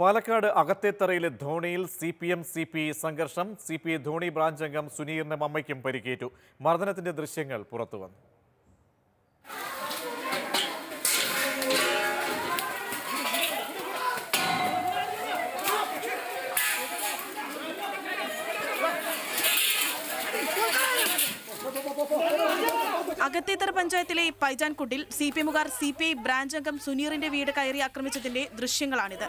പാലക്കാട് അകത്തേത്തറയിലെ ധോണിയിൽ C P M C P സംഘർഷം C P I Dhoni branch അംഗം സുനീറിനും അമ്മയ്ക്കും പരിക്കേറ്റു മർദ്ദനത്തിന്റെ ദൃശ്യങ്ങൾ പുറത്തുവന്നു അകത്തേത്തറ പഞ്ചായത്തിലെ പൈജാൻകുട്ടിൽ സി പി എമ്മുകാർ സി പി ഐ ബ്രാഞ്ച് അംഗം സുനീറിന്റെ വീട് കയറി ആക്രമിച്ചതിന്റെ ദൃശ്യങ്ങളാണിത്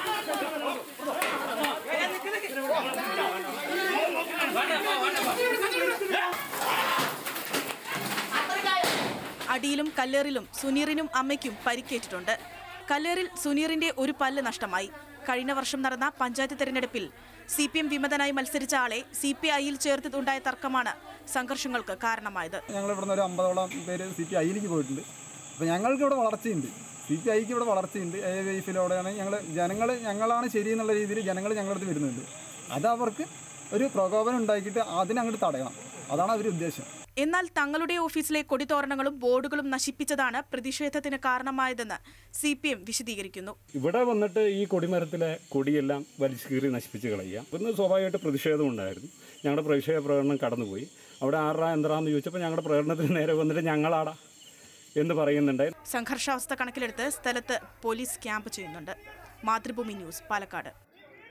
അടിയിലും കല്ലേറിലും സുനീറിനും അമ്മയ്ക്കും പരിക്കേറ്റിട്ടുണ്ട് കല്ലേറിൽ സുനീറിന്റെ ഒരു പല്ല് നഷ്ടമായി കഴിഞ്ഞ വർഷം നടന്ന പഞ്ചായത്ത് തെരഞ്ഞെടുപ്പിൽ സി പി എം വിമതനായി മത്സരിച്ച ആളെ സി പി ഐയിൽ ചേർത്തിട്ടുണ്ടായ തർക്കമാണ് സംഘർഷങ്ങൾക്ക് കാരണമായത് ഞങ്ങൾ ഇവിടുന്ന് ഒരു അമ്പതോളം പേര് സി പി ഐയിലേക്ക് പോയിട്ടുണ്ട് അപ്പോൾ ഞങ്ങൾക്ക് ഇവിടെ വളർച്ചയുണ്ട് സി പി ഐക്ക് ഇവിടെ വളർച്ചയുണ്ട് എ വൈഫിലൂടെയാണ് ഞങ്ങൾ ജനങ്ങൾ ഞങ്ങളാണ് ശരി എന്നുള്ള രീതിയിൽ ജനങ്ങൾ ഞങ്ങളടുത്ത് വരുന്നുണ്ട് അത് അവർക്ക് ഒരു പ്രകോപനം ഉണ്ടാക്കിയിട്ട് അതിനങ്ങോട്ട് തടയണം അതാണ് അവരുടെ ഉദ്ദേശം എന്നാൽ തങ്ങളുടെ ഓഫീസിലെ കൊടിത്തോരണങ്ങളും ബോർഡുകളും നശിപ്പിച്ചതാണ് പ്രതിഷേധത്തിന് കാരണമായതെന്ന് സി പി എം വിശദീകരിക്കുന്നു ഇവിടെ വന്നിട്ട് ഈ കൊടിമരത്തിലെ കൊടിയെല്ലാം വലിച്ചു കീറി നശിപ്പിച്ച് കളയുക ഇന്ന് സ്വാഭാവികമായിട്ട് പ്രതിഷേധം ഉണ്ടായിരുന്നു ഞങ്ങളുടെ പ്രതിഷേധ പ്രകടനം കടന്നുപോയി അവിടെ ആറാ എന്തറാന്ന് ചോദിച്ചപ്പോൾ ഞങ്ങളുടെ പ്രകടനത്തിന് നേരെ വന്നിട്ട് ഞങ്ങളാടാ എന്ന് പറയുന്നുണ്ട് സംഘർഷാവസ്ഥ കണക്കിലെടുത്ത് സ്ഥലത്ത് പോലീസ് ക്യാമ്പ് ചെയ്യുന്നുണ്ട് മാതൃഭൂമി ന്യൂസ് പാലക്കാട്